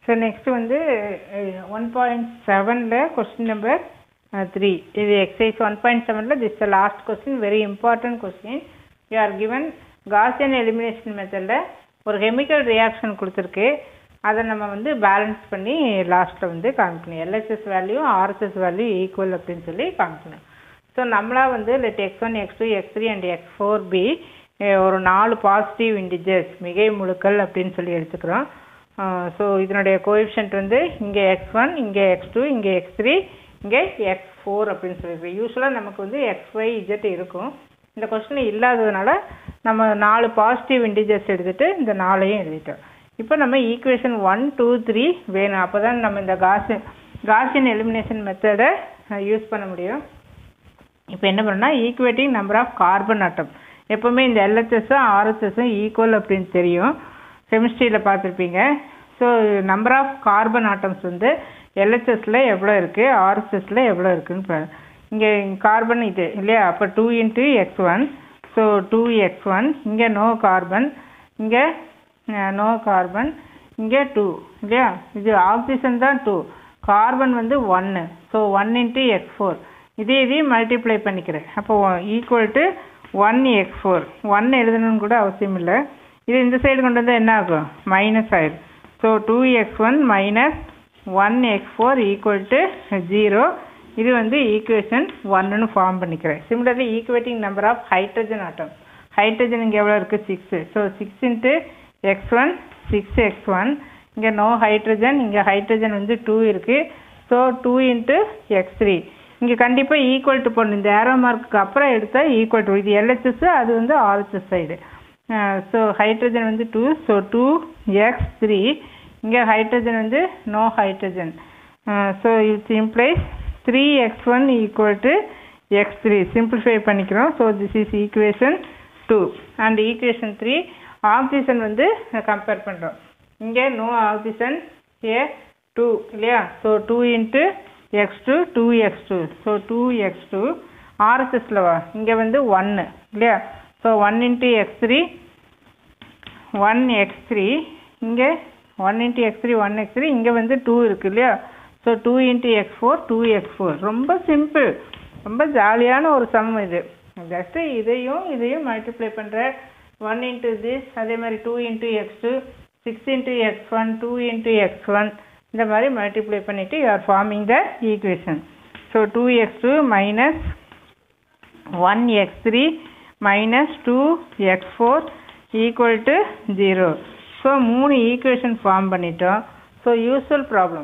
so next வந்து one point செவனில் question number three இது எக்ஸசைஸ் ஒன் பாயிண்ட் செவனில் this the last question very important question you are given Gaussian elimination மெத்தடில் ஒரு chemical reaction கொடுத்துருக்கு அதை நம்ம வந்து பேலன்ஸ் பண்ணி லாஸ்ட்டில் வந்து காமிக்கணும் LHS value RHS value equal அப்படின்னு சொல்லி காமிக்கணும் ஸோ நம்மளா வந்து let x one x two x three and x four be ஒரு நாலு பாசிட்டிவ் இண்டிஜர்ஸ் மிகை முழுக்கள் அப்படின்னு சொல்லி எடுத்துக்கிறோம் ஸோ இதனுடைய கோஎஃபிஷியன்ட் வந்து இங்கே எக்ஸ் ஒன் இங்கே எக்ஸ் டூ இங்கே எக்ஸ் த்ரீ இங்கே எக்ஸ் ஃபோர் அப்படின்னு சொல்லியிருக்கோம் யூஸ்வலாக நமக்கு வந்து எக்ஸ் ஒய் இஜெட் இருக்கும் இந்த கொஸ்டின் இல்லாததுனால நம்ம நாலு பாசிட்டிவ் இண்டிஜர்ஸ் எடுத்துகிட்டு இந்த நாலையும் எழுதிட்டோம் இப்போ நம்ம ஈக்குவேஷன் ஒன் டூ த்ரீ வேணும் அப்போ தான் நம்ம இந்த காசியன் காசியன் எலிமினேஷன் மெத்தடை யூஸ் பண்ண முடியும் இப்போ என்ன பண்ணோம்னா equating number of carbon atom எப்போவுமே இந்த எல்ஹெச்எஸும் ஆர்எஸ்எஸும் ஈக்குவல் அப்படின்னு தெரியும் கெமிஸ்ட்ரியில் பார்த்துருப்பீங்க so number of carbon atoms வந்து எல்ஹெச்எஸில் எவ்வளோ இருக்குது ஆர்எஸ்எஸில் எவ்வளோ இருக்குன்னு பாரு இங்கே கார்பன் இது இல்லையா அப்போ two into x one so two x one இங்கே நோ கார்பன் இங்கே நோ கார்பன் இங்கே டூ இல்லையா இது ஆக்சிஜன் தான் டூ கார்பன் வந்து ஒன்று so one into x four இதே இதையும் மல்டிப்ளை பண்ணிக்கிறேன் அப்போ equal to one x four one எழுதணும்னு கூட அவசியம் இல்லை இது இந்த சைடு கொண்டு வந்தால் என்ன ஆகும் மைனஸ் ஆயிடும் so two x one minus one x four equal to zero இது வந்து ஈக்குவேஷன் ஒன்னு ஃபார்ம் பண்ணிக்கிறேன் similarly equating number of hydrogen atom hydrogen இங்கே எவ்வளோ இருக்குது six so six into x one six x one இங்கே நோ ஹைட்ரஜன் இங்கே hydrogen வந்து டூ இருக்குது so two into x three இங்கே கண்டிப்பாக ஈக்குவல் டு போடணும் இந்த ஏரோ மார்க்கு அப்புறம் எடுத்தால் ஈக்குவல் டு இது எல்ஹெச்எஸ் அது வந்து ஆர்ஹெச்எஸ் சைடு ஸோ ஹைட்ரஜன் வந்து two so two x three இங்கே ஹைட்ரஜன் வந்து no hydrogen so it's implies three x one equal to x three simplify பண்ணிக்கிறோம் so this is equation two and equation three oxygen வந்து compare பண்ணுறோம் இங்கே no oxygen ஏ two இல்லையா so two into x two two x two so two x two ஆர்எஸ்எஸில் வா இங்கே வந்து ஒன்று இல்லையா so one into x three one x three இங்கே one into x three one x three இங்கே வந்து டூ இருக்குது இல்லையா so two into x four two x four ரொம்ப சிம்பிள் ரொம்ப ஜாலியான ஒரு சம் இது ஜஸ்ட்டு இதையும் இதையும் மல்டிப்ளை பண்ணுற ஒன் இன்ட்டு திஸ் அதே மாதிரி two into x two six into x one two into x one இந்த மாதிரி மல்டிப்ளை பண்ணிவிட்டு you are forming the equation so two x two minus one x three minus two x four equal to zero so மூணு equation form பண்ணிட்டோம் so usual problem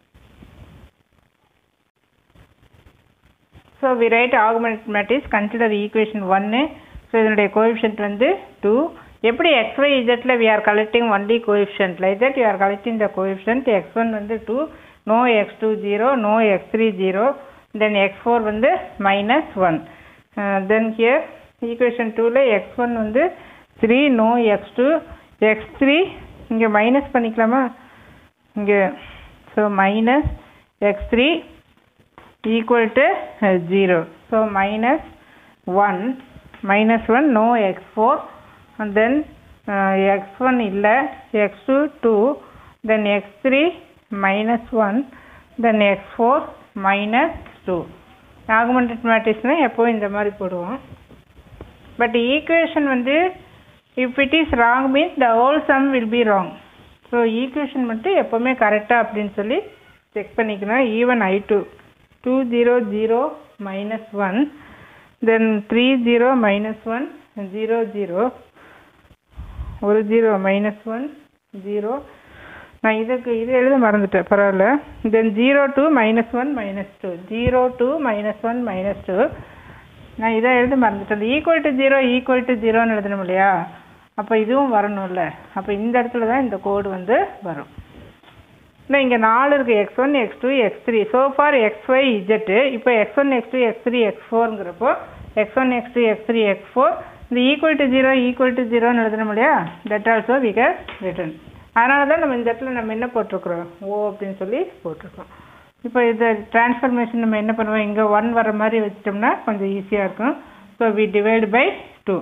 so we write augment matrix consider equation ஒன்று so இதனுடைய coefficient வந்து two எப்படி x y இஜெட்டில் we are collecting only coefficient like that you are collecting the coefficient x one வந்து two no x two zero no x three zero then x four வந்து minus one then here equation டூவில் x one வந்து three no x two x three இங்கே minus பண்ணிக்கலாமா இங்கே so minus x three equal to zero so minus one minus one no x four and then uh, x1 இல்லை x2 2 then x3 minus 1 then x4 minus 2 augmented மேட்ரிக்ஸ்னால் எப்போ இந்த மாதிரி போடுவோம் but equation வந்து if it is wrong means the whole sum will be wrong so equation மட்டும் எப்போவுமே கரெக்டாக அப்படின்னு சொல்லி செக் பண்ணிக்கணும் even I two two zero zero minus one then three zero minus one zero zero ஒரு zero minus one zero நான் இதுக்கு இது எழுத மறந்துட்டேன் பரவாயில்ல then zero two minus one minus two zero two minus one minus two நான் இதை எழுத மறந்துட்டேன் equal to zero equal to ஜீரோன்னு எழுதணும் இல்லையா அப்போ இதுவும் வரணும்ல அப்போ இந்த இடத்துல தான் இந்த கோடு வந்து வரும் இன்னும் இங்கே நாலு இருக்குது x one x two x three so for x y z இப்போ x one x two x three x ஃபோருங்கிறப்போ x one x two x three x four இந்த equal to zero equal to ஜீரோன்னு எழுதணும் இல்லையா that also we can written அதனால தான் நம்ம இந்த இடத்துல நம்ம என்ன போட்டிருக்கிறோம் ஓ அப்படின்னு சொல்லி போட்டிருக்கோம் இப்போ இதை டிரான்ஸ்ஃபர்மேஷன் நம்ம என்ன பண்ணுவோம் இங்கே ஒன் வர மாதிரி வச்சிட்டோம்னா கொஞ்சம் ஈஸியாக இருக்கும் so we divide by two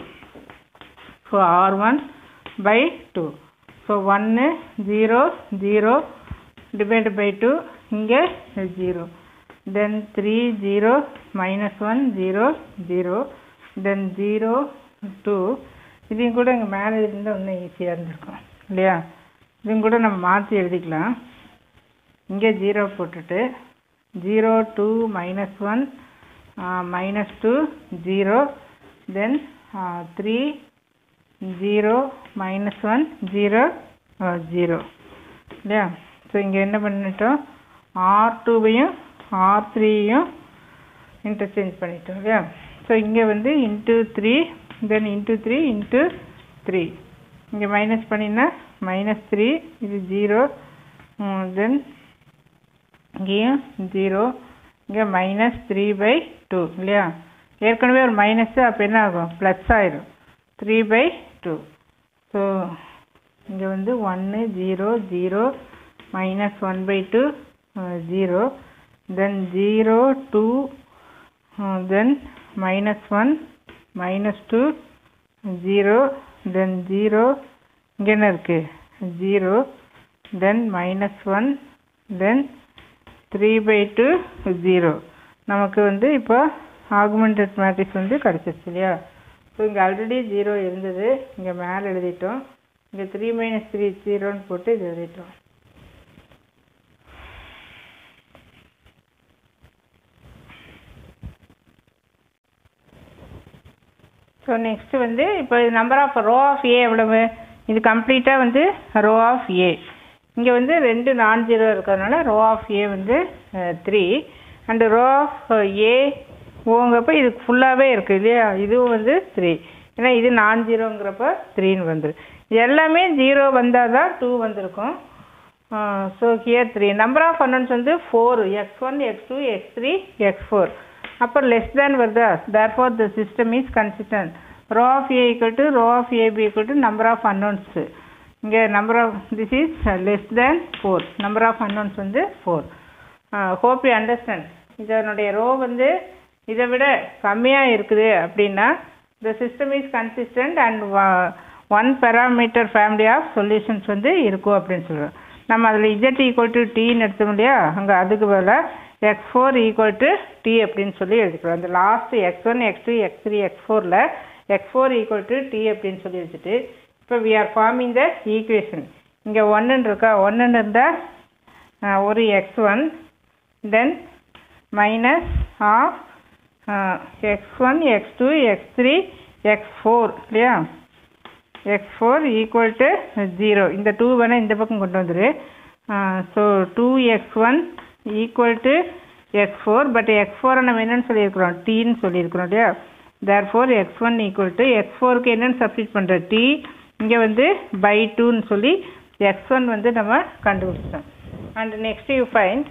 so R one by two so ஒன்று ஜீரோ ஜீரோ divided by 2 இங்கே 0 then 3 0 minus 1 0 0 then 0 2 இதையும் கூட இங்கே மேலே இருந்தால் இன்னும் ஈஸியாக இருந்திருக்கும் இல்லையா இதையும் கூட நம்ம மாற்றி எழுதிக்கலாம் இங்கே ஜீரோ போட்டுட்டு zero two minus one minus two zero then three zero minus one zero zero இல்லையா ஸோ இங்கே என்ன பண்ணிட்டோம் ஆர் டூவையும் ஆர் த்ரீயும் இன்டர்சேஞ்ச் பண்ணிட்டோம் இல்லையா ஸோ இங்கே வந்து into three then into three into three இங்கே மைனஸ் பண்ணினா மைனஸ் த்ரீ இது ஜீரோ தென் இங்கேயும் ஜீரோ இங்கே மைனஸ் த்ரீ பை டூ இல்லையா ஏற்கனவே ஒரு மைனஸ்ஸு அப்போ என்ன ஆகும் ப்ளஸ் ஆயிடும் த்ரீ பை டூ ஸோ இங்கே வந்து ஒன்று zero zero minus one by two zero then zero two then minus one minus two zero then zero இங்கே என்ன இருக்குது zero then minus one then three by two zero நமக்கு வந்து இப்போ augmented matrix வந்து கிடச்சிருச்சு இல்லையா ஸோ இங்கே ஆல்ரெடி ஜீரோ இருந்தது இங்கே மேலே எழுதிட்டோம் இங்கே த்ரீ மைனஸ் த்ரீ ஜீரோன்னு போட்டு இது எழுதிட்டோம் ஸோ நெக்ஸ்ட்டு வந்து இப்போ number of rho of A எவ்வளவு இது கம்ப்ளீட்டாக வந்து ரோ ஆஃப் ஏ இங்கே வந்து ரெண்டு நான் ஜீரோ இருக்கிறதுனால ரோ ஆஃப் ஏ வந்து three and rho of A ஓங்கிறப்ப இது ஃபுல்லாகவே இருக்குது இல்லையா இதுவும் வந்து த்ரீ ஏன்னா இது நான் ஜீரோங்கிறப்ப த்ரீன்னு வந்துடும் எல்லாமே ஜீரோ வந்தால் தான் டூ வந்திருக்கும் so here three number of unknowns வந்து four x one x two x three x four அப்போ லெஸ் தேன் வருதா therefore the system is consistent rho of A equal to rho of AB equal to number of unknowns இங்கே number of this is less than four number of unknowns வந்து four hope you understand இதனுடைய rho வந்து இதை விட கம்மியாக இருக்குது அப்படின்னா the system is consistent and one parameter family of solutions வந்து இருக்கும் அப்படின்னு சொல்கிறோம் நம்ம அதில் இஜெட் ஈக்குவல் டு டீன்னு எடுத்தோம் இல்லையா அங்கே அதுக்கு பதிலாக x four equal to t அப்படின்னு சொல்லி எழுதிக்கிறோம் அந்த last x one x two x three எக்ஸ் ஃபோரில் x four equal to t அப்படின்னு சொல்லி வச்சுட்டு இப்போ we are forming the equation இங்கே ஒன்றுன்னு இருக்கா ஒன்றுன்னு இருந்தால் ஒரு x one then minus of x one x two x three x four இல்லையா x four equal to zero இந்த டூ வேணால் இந்த பக்கம் கொண்டு வந்துரு so two x one equal to x four but x ஃபோரை நம்ம என்னென்னு சொல்லியிருக்கிறோம் டீன்னு சொல்லியிருக்கிறோம் இல்லையா therefore x one equal to x ஃபோருக்கு என்னென்னு சப்ஸ்டிட் பண்ணுற டி இங்கே வந்து பை டூன்னு சொல்லி எக்ஸ் ஒன் வந்து நம்ம கண்டுபிடிச்சிட்டோம் அண்ட் நெக்ஸ்ட் யூ ஃபைண்ட்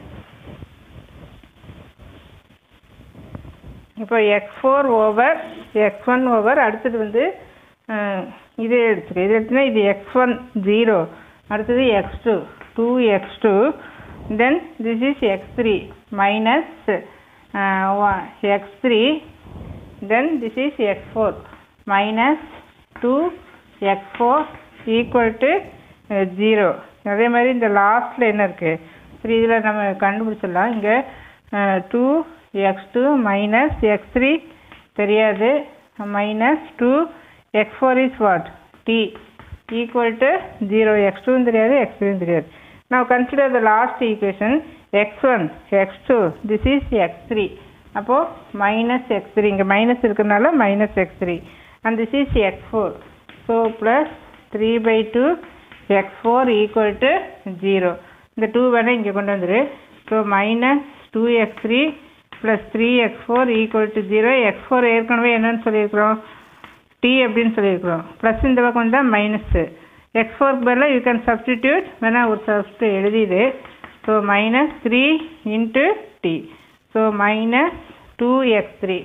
இப்போ x four over x one over அடுத்தது வந்து இது எடுத்துக்க இது எடுத்துனா இது எக்ஸ் ஒன் ஜீரோ அடுத்தது x two two x two then this is x three minus x three then this is x four minus two x four equal to zero அதே மாதிரி இந்த லாஸ்ட்டில் என்ன இருக்குது சரி இதில் நம்ம கண்டுபிடிச்சிடலாம் இங்கே two x two minus x three தெரியாது minus two x four is what t equal to zero x டூவும் தெரியாது எக்ஸ் த்ரீயும் தெரியாது now consider the last equation x1 x2 this is x3 அப்போது மைனஸ் எக்ஸ் த்ரீ இங்கே minus இருக்கிறதுனால minus x three and this is x four so plus three by two x four equal to zero இந்த two வேணால் இங்கே கொண்டு வந்துரு so minus two x three plus three x four equal to zero x four ஏற்கனவே என்னன்னு சொல்லியிருக்கிறோம் D அப்படின்னு சொல்லியிருக்கிறோம் ப்ளஸ் இந்த பக்கம் வந்தால் மைனஸ்ஸு எக்ஸ் ஃபோருக்கு பதிலாக யூ கேன் சப்ஸ்டிடியூட் வேணால் ஒரு சப்ஸ்டியூட் எழுதிது so minus three into t so minus two x three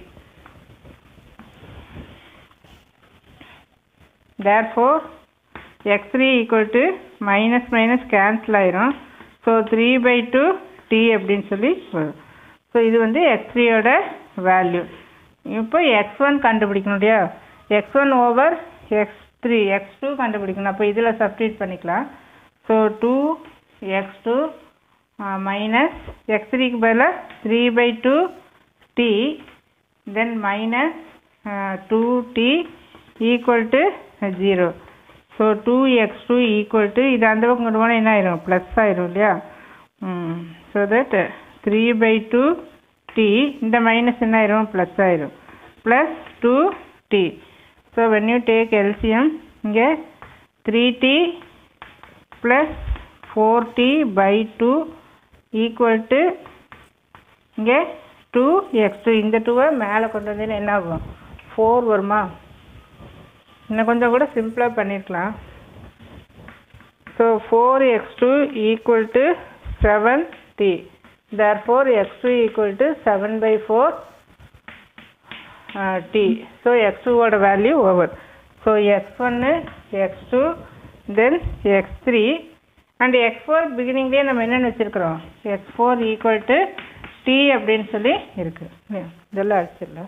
therefore x3 equal to minus minus cancel ஆயிரும் so three by two t அப்படின்னு சொல்லி வரும் ஸோ இது வந்து x3 ஓட வேல்யூ இப்போ எக்ஸ் ஒன் கண்டுபிடிக்கணும் இல்லையா x one over x three x two கண்டுபிடிக்கணும் அப்போ இதில் சப்ஸ்டியூட் பண்ணிக்கலாம் so two x two minus x த்ரீக்கு பதிலாக three by two t then minus two t equal to zero so two x two equal to இது அந்த பக்கம் கொண்டு போனால் என்ன ஆயிரும் ப்ளஸ் ஆயிரும் இல்லையா so that three by two t இந்த மைனஸ் என்ன ஆயிரும் ப்ளஸ் ஆயிரும் plus two t so when you take LCM இங்கே three t plus four t by two equal to இங்கே டூ எக்ஸ் டூ இந்த டூவை மேலே கொண்டு வந்தீங்கன்னா என்ன ஆகும் ஃபோர் வருமா இன்னும் கொஞ்சம் கூட சிம்பிளாக பண்ணியிருக்கலாம் so four x two equal to seven t therefore x two equal to seven by four t so x டூவோட வேல்யூ ஓவர் ஸோ எக்ஸ் ஒன்று x two then x three and x four பிகினிங்லேயே நம்ம என்னென்னு வச்சுருக்குறோம் x four equal to t அப்படின்னு சொல்லி இருக்கு இதெல்லாம் அடிச்சிடலாம்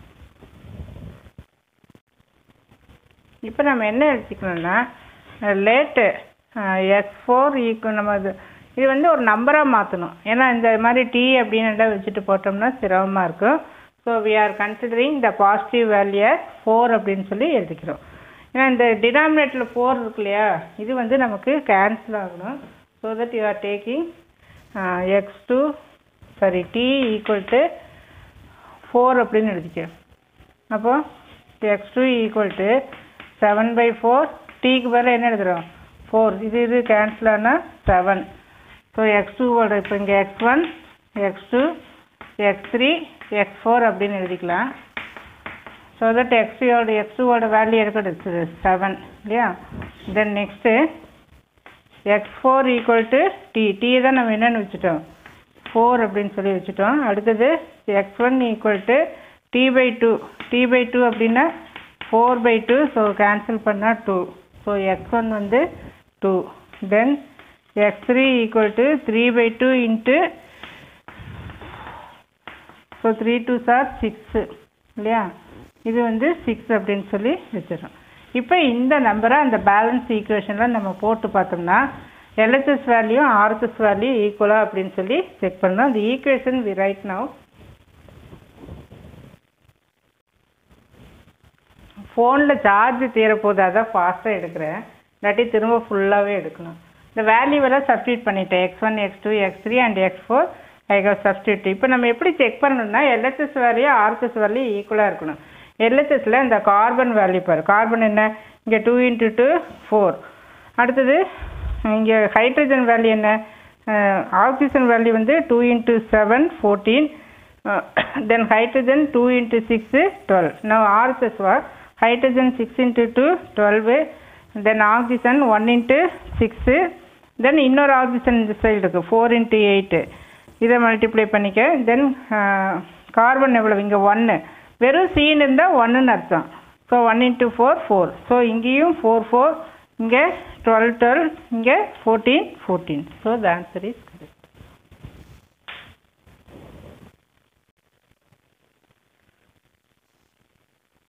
இப்போ நம்ம என்ன எழுதிக்கணும்னா லேட்டு எக்ஸ் ஃபோர் ஈக்குவல் நம்ம இது இது வந்து ஒரு நம்பராக மாற்றணும் ஏன்னா இந்த மாதிரி டி அப்படின்னு வச்சுட்டு போட்டோம்னா சிரமமாக இருக்கும் so we are considering the positive value four அப்படின்னு சொல்லி எழுதிக்கிறோம் ஏன்னா இந்த டினாமினேட்டரில் ஃபோர் இருக்கு இல்லையா இது வந்து நமக்கு கேன்சல் ஆகணும் so that you are taking x two sorry t equal to four அப்படின்னு எழுதிக்கிறோம் அப்போது x two equal to seven by four டீக்கு பதில் என்ன எழுதுகிறோம் ஃபோர் இது இது கேன்சல் ஆனால் செவன் ஸோ எக்ஸ் டூவோட இப்போ இங்கே x one x two x three x four அப்படின்னு எழுதிக்கலாம் ஸோ தட் எக்ஸோட எக்ஸ் டூவோட வேல்யூ இருக்கிறது செவன் இல்லையா then next x four equal to t t தான் நம்ம என்னென்னு வச்சுட்டோம் ஃபோர் அப்படின்னு சொல்லி வச்சுட்டோம் அடுத்தது x one equal to t by two t by two அப்படின்னா four by two so cancel பண்ணால் டூ ஸோ எக்ஸ் ஒன் வந்து two then x three equal to three by two into so three two sir six இல்லையா இது வந்து six அப்படின்னு சொல்லி வச்சிடறோம் இப்போ இந்த நம்பரை அந்த பேலன்ஸ் ஈக்குவேஷனில் நம்ம போட்டு பார்த்தோம்னா எல்ஹெச்எஸ் வேல்யூ ஆர்ஹெச்எஸ் வேல்யூ ஈக்குவலாக அப்படின்னு சொல்லி செக் பண்ணோம் அந்த ஈக்குவேஷன் வி ரைட் நவ் ஃபோனில் சார்ஜ் தீரப்போது அதான் ஃபாஸ்ட்டாக எடுக்கிறேன் இல்லாட்டி திரும்ப ஃபுல்லாகவே எடுக்கணும் இந்த வேல்யூவெல்லாம் சப்ஸ்டியூட் பண்ணிட்டேன் x one x two x three and x four I have substitute இப்போ நம்ம எப்படி செக் பண்ணணும்னா எல்ஹெச்எஸ் வேல்யூ ஆர்ஹெச்எஸ் வேல்யூ ஈக்குவலாக இருக்கணும் எல்ஹெச்எஸில் இந்த கார்பன் வேல்யூ பாரு கார்பன் என்ன இங்கே டூ இன்ட்டு டூ ஃபோர் அடுத்தது இங்கே ஹைட்ரஜன் வேல்யூ என்ன ஆக்சிஜன் வேல்யூ வந்து two into seven fourteen then hydrogen two into six twelve நான் ஆர்ஹெச்எஸ் வா hydrogen six into two twelve then oxygen one into six then இன்னொரு oxygen இந்த side இருக்குது four into eight இதை multiply பண்ணிக்க then carbon எவ்வளவு இங்கே ஒன்று வெறும் சீன் இருந்தால் ஒன்றுன்னு அர்த்தம் so one into four four so இங்கேயும் ஃபோர் ஃபோர் இங்கே டுவெல் டுவெல் இங்கே fourteen fourteen so the answer is correct